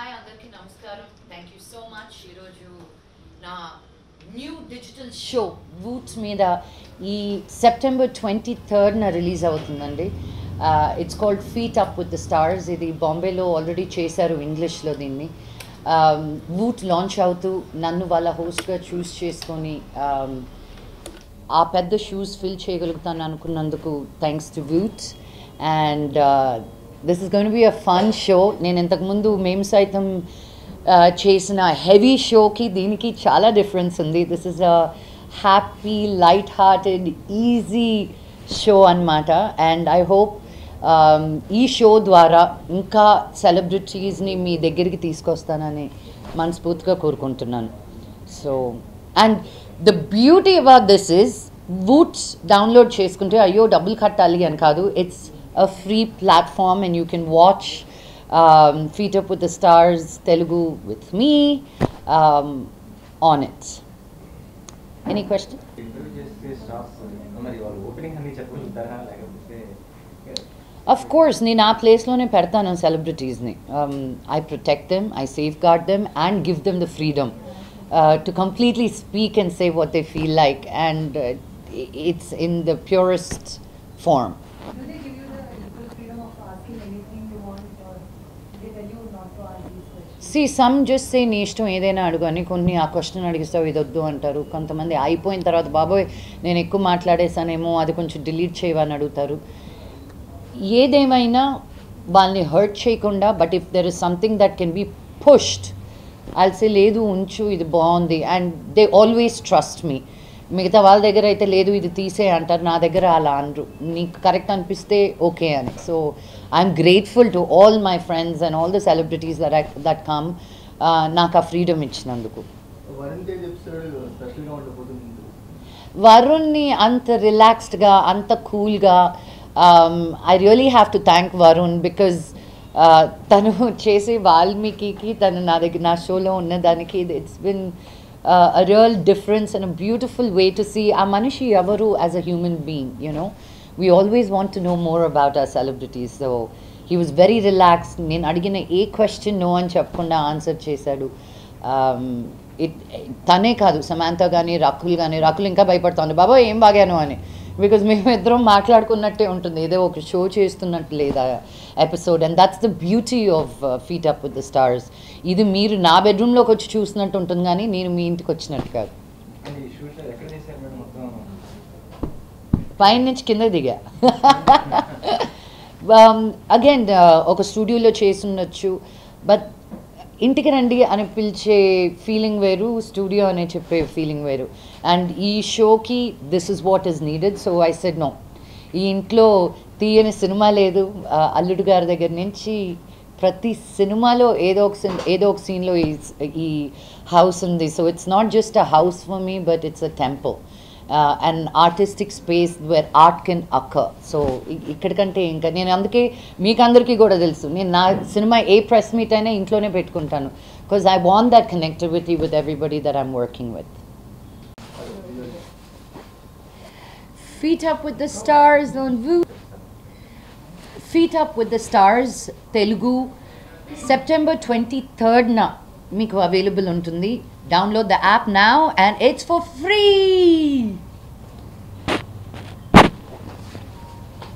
Hi అందరికీ నమస్కారం thank you so much ఈరోజు నా న్యూ డిజిటల్ షో వూట్స్ మీద ఈ సెప్టెంబర్ ట్వంటీ థర్డ్న రిలీజ్ అవుతుందండి it's called feet up with the stars ఇది బాంబేలో ఆల్రెడీ చేశారు ఇంగ్లీష్లో దీన్ని వూట్ లాంచ్ అవుతూ నన్ను వాళ్ళ హోస్ట్గా చూస్ చేసుకొని um, ఆ పెద్ద షూస్ ఫిల్ చేయగలుగుతాను అనుకున్నందుకు thanks to Voot's and this is gonna be a fun show నేను ఇంతకుముందు మేము సైతం uh, చేసిన హెవీ షోకి దీనికి చాలా డిఫరెన్స్ ఉంది this is a happy light hearted easy show అన్నమాట అండ్ ఐ హోప్ ఈ షో ద్వారా ఇంకా సెలబ్రిటీస్ని మీ దగ్గరికి తీసుకొస్తానని మనస్ఫూర్తిగా కోరుకుంటున్నాను so and the beauty about this is Voot's download చేసుకుంటే అయ్యో డబ్బులు కట్టాలి అని కాదు it's a free platform and you can watch feet up with the stars Telugu with me on it's any question interview చేస్తే స్టాఫ్ మరి వాళ్ళు ఓపెనింగ్ అన్ని చెప్పగలుగుతారా లేకపోతే అఫ్ కోర్స్ నేను ఆ ప్లేస్లోనే పెడతాను సెలబ్రిటీస్ని I protect them I safeguard them and give them the freedom to completely speak and say what they feel like and it's in the purest form Do they give you the equal freedom of asking anything you want or they tell you not to ask these questions? సి some just say నీ ఇష్టం ఏదైనా అడుగు అని కొన్ని ఆ question అడిగిస్తావు ఇది వద్దు అంటారు కొంతమంది అయిపోయిన తర్వాత బాబోయ్ నేను ఎక్కువ మాట్లాడేసానేమో అది కొంచెం డిలీట్ చేయవని అడుగుతారు ఏదేమైనా వాళ్ళని హర్ట్ చేయకుండా but if there is something that can be pushed అల్సే లేదు ఉంచు ఇది బాగుంది and they always trust me మిగతా వాళ్ళ దగ్గర అయితే లేదు ఇది తీసే అంటారు నా దగ్గర అలా అనరు నీకు కరెక్ట్ అనిపిస్తే ఓకే అని so I'm grateful to all my friends and all the celebrities that that come నాకు ఆ ఫ్రీడమ్ ఇచ్చినందుకు వరుణ్ తేజ్ ఎపిసోడ్ స్పెషల్గా ఉండబోతుంది వరుణ్ని అంత రిలాక్స్డ్గా అంత కూల్గా I really have to thank Varun because తను చేసే వాల్మీకి తను నా దగ్గర నా షోలో ఉన్నదానికి it's been a real difference and a beautiful way to see ఆ మనిషి ఎవరు as a human being you know we always want to know more about ఆ celebrities so he was very relaxed నేను అడిగిన ఏ క్వశ్చన్ నో అని చెప్పకుండా answer చేశాడు it తనే కాదు సమాంత కానీ రకుల్ కానీ రకుల్ ఇంకా భయపడుతుంది బాబా ఏం బాగాను అని బికాజ్ మేము ఇద్దరం మాట్లాడుకున్నట్టే ఉంటుంది ఏదో ఒక షో చేస్తున్నట్టు లేదా episode and that's the beauty of feet up with the stars ఇది మీరు నా బెడ్రూమ్లోకి వచ్చి చూసినట్టు ఉంటుంది కానీ నేను మీ ఇంటికి వచ్చినట్టు కాదు అండ్ ఈ షూట్ ఎక్కడ చేశారు మేడం మొత్తం పైన నుంచి కింద దిగా అగైన్ ఒక స్టూడియోలో చేస్తుండొచ్చు బట్ ఇంటికి రండి అని పిలిచే ఫీలింగ్ వేరు స్టూడియో అనే చెప్పే ఫీలింగ్ వేరు అండ్ ఈ షోకి this is what is needed so I said no ఈ ఇంట్లో తీయని సినిమా లేదు ఆ, అల్లుడు గారి దగ్గర నుంచి ప్రతి సినిమాలో ఏదో ఒక సీన్ ఏదో ఒక సీన్లో ఈ ఈ హౌస్ ఉంది so it's not just a house for me but it's a temple and artistic space where art can occur so ఇక్కడికంటే ఇంకా నేను అందుకే మీకు అందరికీ కూడా తెలుసు నేను నా సినిమా ఏ ప్రెస్ మీట్ అయినా ఇంట్లోనే పెట్టుకుంటాను because I want that connectivity with everybody that I'm working with Feet Up with the Stars on Voo. Feet Up with the Stars, Telugu, September 23rd na మీకు అవైలబుల్ ఉంటుంది download the app now and it's for free